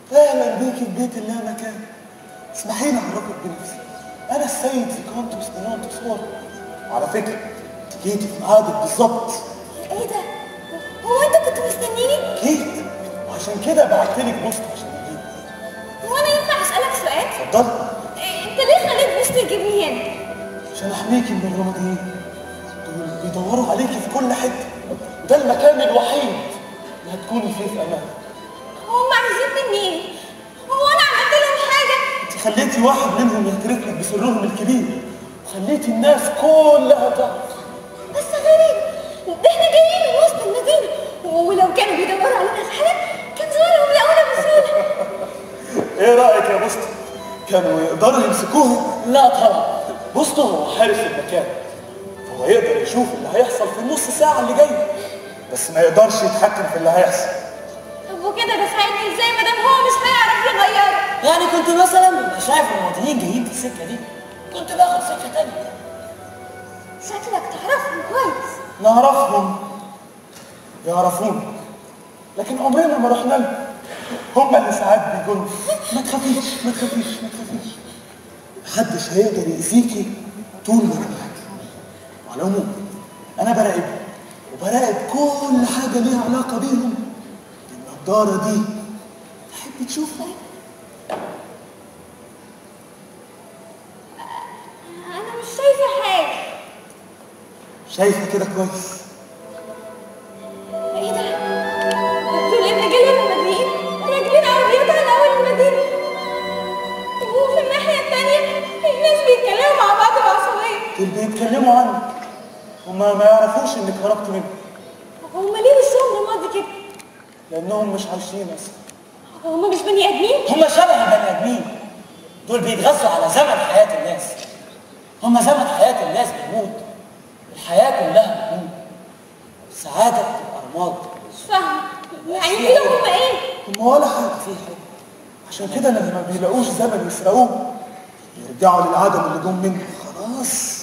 اهلا بيك في بيت الله مكان اسمحي لي اعرفك بنفسي انا السيد فيكونتوس بنونتوس فور على فكره انت جيتي في ميعادك بالظبط ايه ده هو انت كنت مستنيني جيت وعشان كده بعت لك بوست عشان اجيب هو انا ينفع اسالك سؤال اتفضلي إيه، انت ليه خليت بوست تجيبني هنا عشان احميكي من الرماديين دول بيدوروا عليكي في كل حته ده المكان الوحيد اللي هتكوني فيه في امان هم عايزين مني ايه هو انا عملت لهم حاجه انت خليتي واحد منهم يعترف لك بسرهم الكبير وخليتي الناس كلها تعرف بس غريب ده احنا جايين من وسط المدينه ولو كانوا بيدوروا علينا في حاجه كان زمانهم لقونا بسهوله ايه رايك يا بوستو كانوا يقدروا يمسكوها لا طبعا بوستو هو حارس المكان هو يقدر يشوف اللي هيحصل في النص ساعه اللي جايه بس ما يقدرش يتحكم في اللي هيحصل طب وكده ده ساعدني ازاي ما دام هو مش هيعرف يغيره يعني كنت مثلا شايف المواطنين جايين في السكه دي كنت باخد سكه تانيه شكلك تعرفهم كويس نعرفهم يعرفونا لكن عمرنا ما رحنا لهم هم اللي ساعات بيقولوا ما تخافيش ما تخافيش ما تخافيش محدش هيقدر يأذيكي طول ما انا معاكي وعلى العموم انا براقبهم وبراقب كل حاجه ليها علاقه بيهم النضاره دي تحب تشوفها انا مش شايفه حاجه شايفه كده كويس ايه ده دول الرجاله المدنيين راكبين عربيات على اول المدينه وفي الناحيه التانيه الناس بيتكلموا مع بعض بعصبيه دول بيتكلموا عنك هما ما يعرفوش انك هربت منهم هما ليه وشهم رمادي كده لانهم مش عايشين اصلا هما مش بني ادمين هم شبه البني ادمين دول بيتغذوا على زمن حياه الناس هم زمن حياه الناس بيموت الحياه كلها بتموت السعاده بتبقى رماد مش فاهمه يعني كده هما ايه هم ولا حاجه فيه حاجه عشان كده لما ما بيلاقوش زمن يسرقوه يرجعوا للعدم اللي جم منه خلاص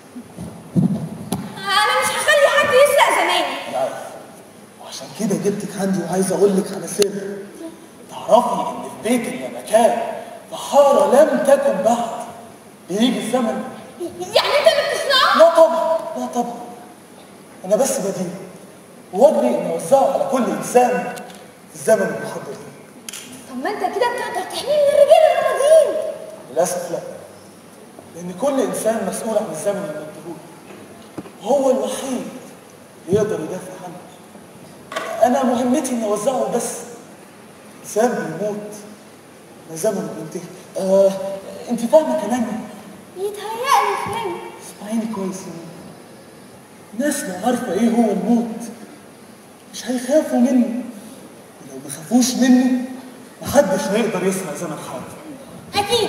انا مش هخلي حد يسرق زماني انا عارف وعشان كده جبتك عندي وعايز اقول لك على سر تعرفي ان في بيت المكان في حاره لم تكن بعد بيجي الزمن يعني انت اللي بتصنعه لا طبعا لا طبعا انا بس بديل وواجبي ان اوزعه على كل انسان في الزمن المحدد طب ما انت كده بتقدر تحميه من الرجاله الرماديين للاسف لا لان كل انسان مسؤول عن الزمن اللي مديهوله وهو الوحيد اللي يقدر يدافع عنه انا مهمتي اني اوزعه بس انسان بيموت ما زمنه بينتهي آه انت فاهمه كلامي يتهيألي فهمت اسمعيني كويس يا ماما الناس لو عارفه ايه هو الموت مش هيخافوا منه ولو ما خافوش منه محدش هيقدر يسرق زمن حد اكيد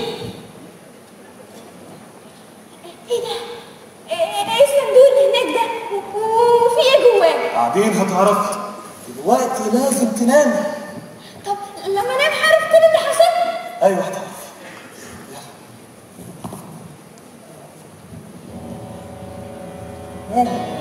ايه ده ايه إيه الصندوق اللي هناك ده و- و- وفي ايه جواه بعدين هتعرفي دلوقتي لازم تنامي طب لما انام هعرف كل اللي حصل ايوه هتعرفي يلا قومي